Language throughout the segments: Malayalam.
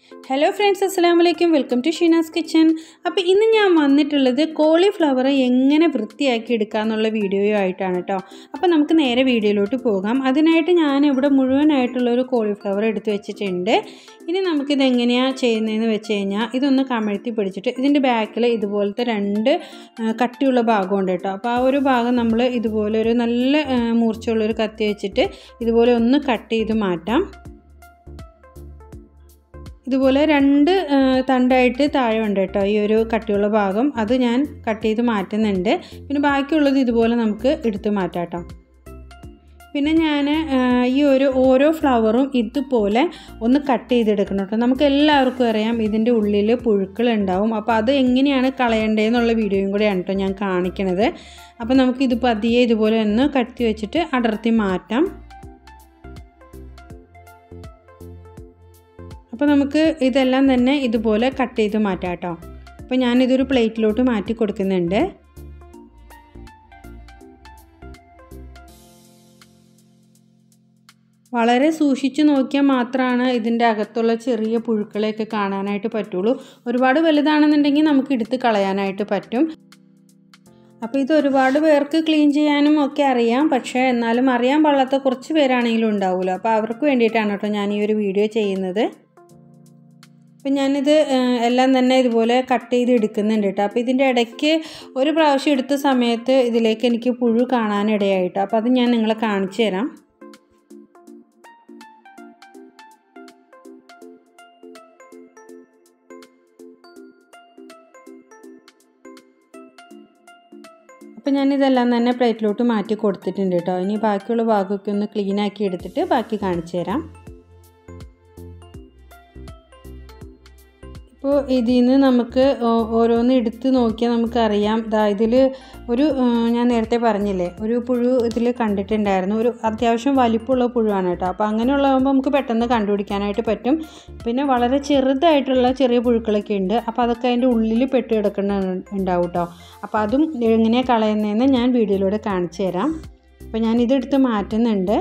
ഹലോ ഫ്രണ്ട്സ് അസ്സാം വലൈക്കും വെൽക്കം ടു ഷീനാസ് കിച്ചൻ അപ്പോൾ ഇന്ന് ഞാൻ വന്നിട്ടുള്ളത് കോളിഫ്ലവർ എങ്ങനെ വൃത്തിയാക്കി എടുക്കുക എന്നുള്ള വീഡിയോ ആയിട്ടാണ് കേട്ടോ അപ്പോൾ നമുക്ക് നേരെ വീഡിയോയിലോട്ട് പോകാം അതിനായിട്ട് ഞാൻ ഇവിടെ മുഴുവനായിട്ടുള്ളൊരു കോളിഫ്ലവർ എടുത്ത് വെച്ചിട്ടുണ്ട് ഇനി നമുക്കിത് എങ്ങനെയാണ് ചെയ്യുന്നതെന്ന് വെച്ച് കഴിഞ്ഞാൽ ഇതൊന്ന് കമഴ്ത്തി പിടിച്ചിട്ട് ഇതിൻ്റെ ബാക്കിൽ ഇതുപോലത്തെ രണ്ട് ആ, കട്ടിയുള്ള ഭാഗമുണ്ട് കേട്ടോ അപ്പോൾ ആ ഒരു ഭാഗം നമ്മൾ ഇതുപോലെ ഒരു നല്ല ആ, മൂർച്ചയുള്ളൊരു കത്തി വെച്ചിട്ട് ഇതുപോലെ ഒന്ന് കട്ട് ചെയ്ത് മാറ്റാം ഇതുപോലെ രണ്ട് ആ, തണ്ടായിട്ട് താഴെ ഉണ്ട് കേട്ടോ ഈ ഒരു കട്ടിയുള്ള ഭാഗം അത് ഞാൻ കട്ട് ചെയ്ത് മാറ്റുന്നുണ്ട് പിന്നെ ബാക്കിയുള്ളത് ഇതുപോലെ നമുക്ക് എടുത്ത് മാറ്റാം കേട്ടോ പിന്നെ ഞാൻ ഈ ഒരു ഓരോ ഫ്ലവറും ഇതുപോലെ ഒന്ന് കട്ട് ചെയ്തെടുക്കണം കേട്ടോ നമുക്ക് എല്ലാവർക്കും അറിയാം ഇതിൻ്റെ ഉള്ളിൽ പുഴുക്കൾ ഉണ്ടാവും അപ്പോൾ അത് എങ്ങനെയാണ് കളയേണ്ടതെന്നുള്ള വീഡിയോയും കൂടെയാണ് കേട്ടോ ഞാൻ കാണിക്കണത് അപ്പോൾ നമുക്കിത് പതിയെ ഇതുപോലെ ഒന്ന് കട്ടി വെച്ചിട്ട് അടർത്തി മാറ്റാം അപ്പോൾ നമുക്ക് ഇതെല്ലാം തന്നെ ഇതുപോലെ കട്ട് ചെയ്ത് മാറ്റാം കേട്ടോ അപ്പോൾ ഞാനിതൊരു പ്ലേറ്റിലോട്ട് മാറ്റി കൊടുക്കുന്നുണ്ട് വളരെ സൂക്ഷിച്ച് നോക്കിയാൽ മാത്രമാണ് ഇതിൻ്റെ അകത്തുള്ള ചെറിയ പുഴുക്കളെയൊക്കെ കാണാനായിട്ട് പറ്റുള്ളൂ ഒരുപാട് വലുതാണെന്നുണ്ടെങ്കിൽ നമുക്ക് എടുത്ത് കളയാനായിട്ട് പറ്റും അപ്പോൾ ഇത് ഒരുപാട് പേർക്ക് ക്ലീൻ ചെയ്യാനും ഒക്കെ അറിയാം പക്ഷേ എന്നാലും അറിയാൻ പാടാത്ത കുറച്ച് പേരാണെങ്കിലും ഉണ്ടാവുമല്ലോ അപ്പോൾ അവർക്ക് വേണ്ടിയിട്ടാണ് കേട്ടോ ഞാൻ ഈ ഒരു വീഡിയോ ചെയ്യുന്നത് അപ്പം ഞാനിത് ഏഹ്, എല്ലാം തന്നെ ഇതുപോലെ കട്ട് ചെയ്ത് എടുക്കുന്നുണ്ട് കേട്ടോ അപ്പോൾ ഇതിൻ്റെ ഇടയ്ക്ക് ഒരു പ്രാവശ്യം എടുത്ത സമയത്ത് ഇതിലേക്ക് എനിക്ക് പുഴു കാണാനിടയായിട്ടോ അപ്പോൾ അത് ഞാൻ നിങ്ങളെ കാണിച്ചു തരാം അപ്പം ഞാനിതെല്ലാം തന്നെ പ്ലേറ്റിലോട്ട് മാറ്റി കൊടുത്തിട്ടുണ്ട് കേട്ടോ ഇനി ബാക്കിയുള്ള ഭാഗമൊക്കെ ഒന്ന് ക്ലീൻ ആക്കി എടുത്തിട്ട് ബാക്കി കാണിച്ചു തരാം ഇപ്പോൾ ഇതിൽ നിന്ന് നമുക്ക് ഓ- ഓരോന്ന് എടുത്ത് നോക്കിയാൽ നമുക്കറിയാം ഇതാ ഇതിൽ ഒരു ആ, ഞാൻ നേരത്തെ പറഞ്ഞില്ലേ ഒരു പുഴു ഇതിൽ കണ്ടിട്ടുണ്ടായിരുന്നു ഒരു അത്യാവശ്യം വലിപ്പമുള്ള പുഴുവാണ് കേട്ടോ അപ്പോൾ അങ്ങനെയുള്ളതാകുമ്പോൾ നമുക്ക് പെട്ടെന്ന് കണ്ടുപിടിക്കാനായിട്ട് പറ്റും പിന്നെ വളരെ ചെറുതായിട്ടുള്ള ചെറിയ പുഴുക്കളൊക്കെ ഉണ്ട് അപ്പോൾ അതൊക്കെ അതിൻ്റെ ഉള്ളിൽ പെട്ട് കിടക്കുന്ന ഉണ്ടാവും കേട്ടോ അപ്പോൾ അതും എങ്ങനെയാണ് കളയുന്നതെന്ന് ഞാൻ വീഡിയോയിലൂടെ കാണിച്ചു തരാം അപ്പോൾ ഞാൻ ഇതെടുത്ത് മാറ്റുന്നുണ്ട്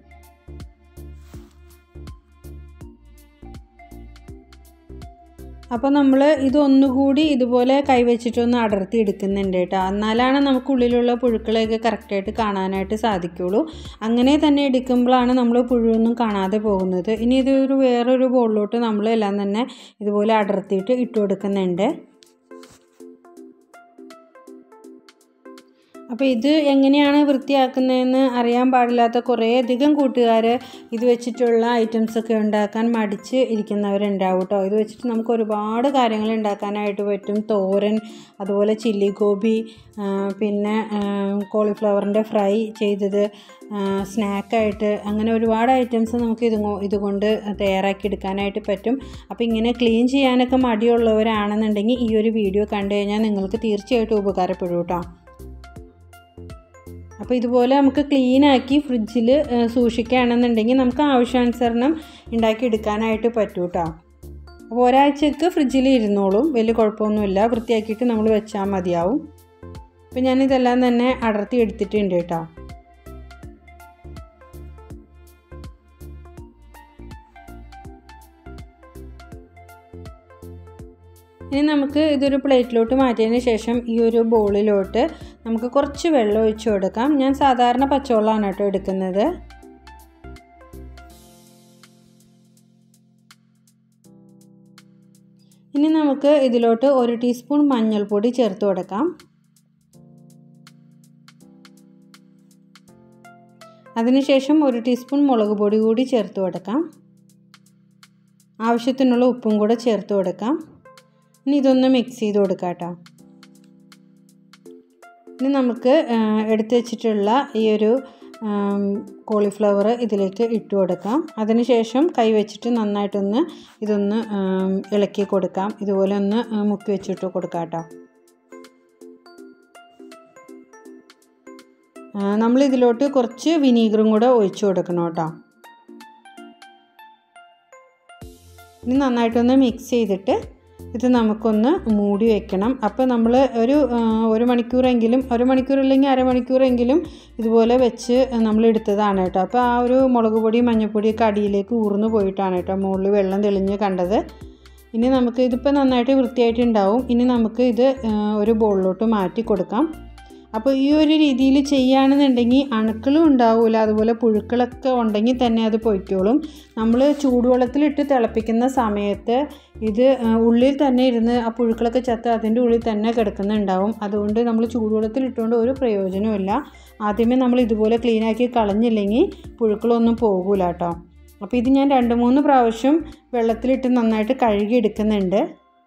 അപ്പോൾ നമ്മൾ ഇതൊന്നുകൂടി ഇതുപോലെ കൈവച്ചിട്ടൊന്ന് അടർത്തി എടുക്കുന്നുണ്ട് കേട്ടോ എന്നാലാണ് നമുക്ക് ഉള്ളിലുള്ള പുഴുക്കളെയൊക്കെ കറക്റ്റായിട്ട് കാണാനായിട്ട് സാധിക്കുള്ളൂ അങ്ങനെ തന്നെ എടുക്കുമ്പോഴാണ് നമ്മൾ പുഴുവൊന്നും കാണാതെ പോകുന്നത് ഇനി ഇതൊരു വേറൊരു ബോളിലോട്ട് നമ്മൾ എല്ലാം തന്നെ ഇതുപോലെ അടർത്തിയിട്ട് ഇട്ട് കൊടുക്കുന്നുണ്ട് അപ്പോൾ ഇത് എങ്ങനെയാണ് വൃത്തിയാക്കുന്നതെന്ന് അറിയാൻ പാടില്ലാത്ത കുറേ അധികം കൂട്ടുകാർ ഇത് വെച്ചിട്ടുള്ള ഐറ്റംസ് ഒക്കെ ഉണ്ടാക്കാൻ മടിച്ച് ഇരിക്കുന്നവരുണ്ടാവും കേട്ടോ ഇത് വെച്ചിട്ട് നമുക്ക് ഒരുപാട് കാര്യങ്ങൾ ഉണ്ടാക്കാനായിട്ട് പറ്റും തോരൻ അതുപോലെ ചില്ലി ഗോബി ആ, പിന്നെ കോളിഫ്ലവറിൻ്റെ ഫ്രൈ ചെയ്തത് സ്നാക്കായിട്ട് അങ്ങനെ ഒരുപാട് ഐറ്റംസ് നമുക്ക് ഇത് ഇതുകൊണ്ട് തയ്യാറാക്കി എടുക്കാനായിട്ട് പറ്റും അപ്പോൾ ഇങ്ങനെ ക്ലീൻ ചെയ്യാനൊക്കെ മടിയുള്ളവരാണെന്നുണ്ടെങ്കിൽ ഈ ഒരു വീഡിയോ കണ്ടു കഴിഞ്ഞാൽ നിങ്ങൾക്ക് തീർച്ചയായിട്ടും ഉപകാരപ്പെടും കേട്ടോ അപ്പോൾ ഇതുപോലെ നമുക്ക് ക്ലീനാക്കി ഫ്രിഡ്ജിൽ സൂക്ഷിക്കുകയാണെന്നുണ്ടെങ്കിൽ നമുക്ക് ആവശ്യാനുസരണം ഉണ്ടാക്കിയെടുക്കാനായിട്ട് പറ്റും കേട്ടോ അപ്പോൾ ഒരാഴ്ചക്ക് ഫ്രിഡ്ജിൽ ഇരുന്നോളും വലിയ കുഴപ്പമൊന്നുമില്ല വൃത്തിയാക്കിയിട്ട് നമ്മൾ വെച്ചാൽ മതിയാവും അപ്പോൾ ഞാനിതെല്ലാം തന്നെ അടർത്തി എടുത്തിട്ടുണ്ട് കേട്ടോ ഇനി നമുക്ക് ഇതൊരു പ്ലേറ്റിലോട്ട് മാറ്റിയതിന് ശേഷം ഈ ഒരു ബോളിലോട്ട് നമുക്ക് കുറച്ച് വെള്ളം ഒഴിച്ചു കൊടുക്കാം ഞാൻ സാധാരണ പച്ചവെള്ളമാണ് കേട്ടോ എടുക്കുന്നത് ഇനി നമുക്ക് ഇതിലോട്ട് ഒരു ടീസ്പൂൺ മഞ്ഞൾപ്പൊടി ചേർത്ത് കൊടുക്കാം അതിനുശേഷം ഒരു ടീസ്പൂൺ മുളക് പൊടി കൂടി ചേർത്ത് കൊടുക്കാം ആവശ്യത്തിനുള്ള ഉപ്പും കൂടെ ചേർത്ത് കൊടുക്കാം ഇനി ഇതൊന്ന് മിക്സ് ചെയ്ത് കൊടുക്കാം കേട്ടോ ഇനി നമുക്ക് ആ, എടുത്ത് വെച്ചിട്ടുള്ള ഈ ഒരു കോളിഫ്ലവർ ഇതിലേക്ക് ഇട്ട് കൊടുക്കാം അതിനുശേഷം കൈ വെച്ചിട്ട് നന്നായിട്ടൊന്ന് ഇതൊന്ന് ആം, ഇളക്കി കൊടുക്കാം ഇതുപോലെ ഒന്ന് ആ, മുക്കി വെച്ചിട്ട് കൊടുക്കാം കേട്ടോ നമ്മൾ ഇതിലോട്ട് കുറച്ച് വിനീഗറും കൂടെ ഒഴിച്ചു കൊടുക്കണം കേട്ടോ ഇനി നന്നായിട്ടൊന്ന് മിക്സ് ചെയ്തിട്ട് ഇത് നമുക്കൊന്ന് മൂടി വെക്കണം അപ്പോൾ നമ്മൾ ഒരു ആ, ഒരു മണിക്കൂറെങ്കിലും ഒരു മണിക്കൂർ ഇല്ലെങ്കിൽ അരമണിക്കൂറെങ്കിലും ഇതുപോലെ വെച്ച് നമ്മൾ എടുത്തതാണ് കേട്ടോ അപ്പോൾ ആ ഒരു മുളക് പൊടി മഞ്ഞൾപ്പൊടിയൊക്കെ അടിയിലേക്ക് ഊർന്നു പോയിട്ടാണ് കേട്ടോ മുകളിൽ വെള്ളം തെളിഞ്ഞ് കണ്ടത് ഇനി നമുക്ക് ഇതിപ്പോൾ നന്നായിട്ട് വൃത്തിയായിട്ടുണ്ടാവും ഇനി നമുക്ക് ഇത് ആ, ഒരു ബോളിലോട്ട് മാറ്റി കൊടുക്കാം അപ്പോൾ ഈ ഒരു രീതിയിൽ ചെയ്യുകയാണെന്നുണ്ടെങ്കിൽ അണുക്കളും ഉണ്ടാവില്ല അതുപോലെ പുഴുക്കളൊക്കെ ഉണ്ടെങ്കിൽ തന്നെ അത് പൊയ്ക്കോളും നമ്മൾ ചൂടുവെള്ളത്തിലിട്ട് തിളപ്പിക്കുന്ന സമയത്ത് ഇത് ആ, ഉള്ളിൽ തന്നെ ഇരുന്ന് ആ പുഴുക്കളൊക്കെ ചത്ത് അതിൻ്റെ ഉള്ളിൽ തന്നെ കിടക്കുന്നുണ്ടാവും അതുകൊണ്ട് നമ്മൾ ചൂടുവെള്ളത്തിലിട്ടുകൊണ്ട് ഒരു പ്രയോജനമില്ല ആദ്യമേ നമ്മൾ ഇതുപോലെ ക്ലീനാക്കി കളഞ്ഞില്ലെങ്കിൽ പുഴുക്കളൊന്നും പോകൂല കേട്ടോ അപ്പോൾ ഇത് ഞാൻ രണ്ട് മൂന്ന് പ്രാവശ്യം വെള്ളത്തിലിട്ട് നന്നായിട്ട് കഴുകി എടുക്കുന്നുണ്ട്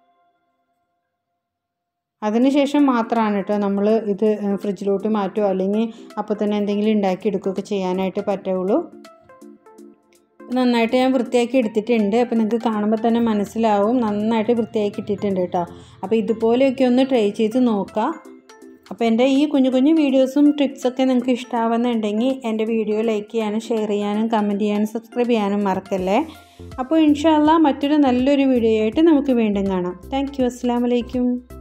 അതിനുശേഷം മാത്രമാണ് കേട്ടോ നമ്മൾ ഇത് ഫ്രിഡ്ജിലോട്ട് മാറ്റുമോ അല്ലെങ്കിൽ അപ്പോൾ തന്നെ എന്തെങ്കിലും ഉണ്ടാക്കി എടുക്കുകയൊക്കെ ചെയ്യാനായിട്ട് പറ്റുള്ളൂ നന്നായിട്ട് ഞാൻ വൃത്തിയാക്കി എടുത്തിട്ടുണ്ട് അപ്പോൾ നിങ്ങൾക്ക് കാണുമ്പോൾ തന്നെ മനസ്സിലാവും നന്നായിട്ട് വൃത്തിയാക്കി ഇട്ടിട്ടുണ്ട് കേട്ടോ അപ്പോൾ ഇതുപോലെയൊക്കെ ഒന്ന് ട്രൈ ചെയ്ത് നോക്കാം അപ്പോൾ എൻ്റെ ഈ കുഞ്ഞു കുഞ്ഞു വീഡിയോസും ടിപ്സൊക്കെ നിങ്ങൾക്ക് ഇഷ്ടമാവുന്നുണ്ടെങ്കിൽ എൻ്റെ വീഡിയോ ലൈക്ക് ചെയ്യാനും ഷെയർ ചെയ്യാനും കമൻറ്റ് ചെയ്യാനും സബ്സ്ക്രൈബ് ചെയ്യാനും മറക്കല്ലേ അപ്പോൾ ഇൻഷാല്ല മറ്റൊരു നല്ലൊരു വീഡിയോ ആയിട്ട് നമുക്ക് വീണ്ടും കാണാം താങ്ക് യു അസ്സാം വലൈക്കും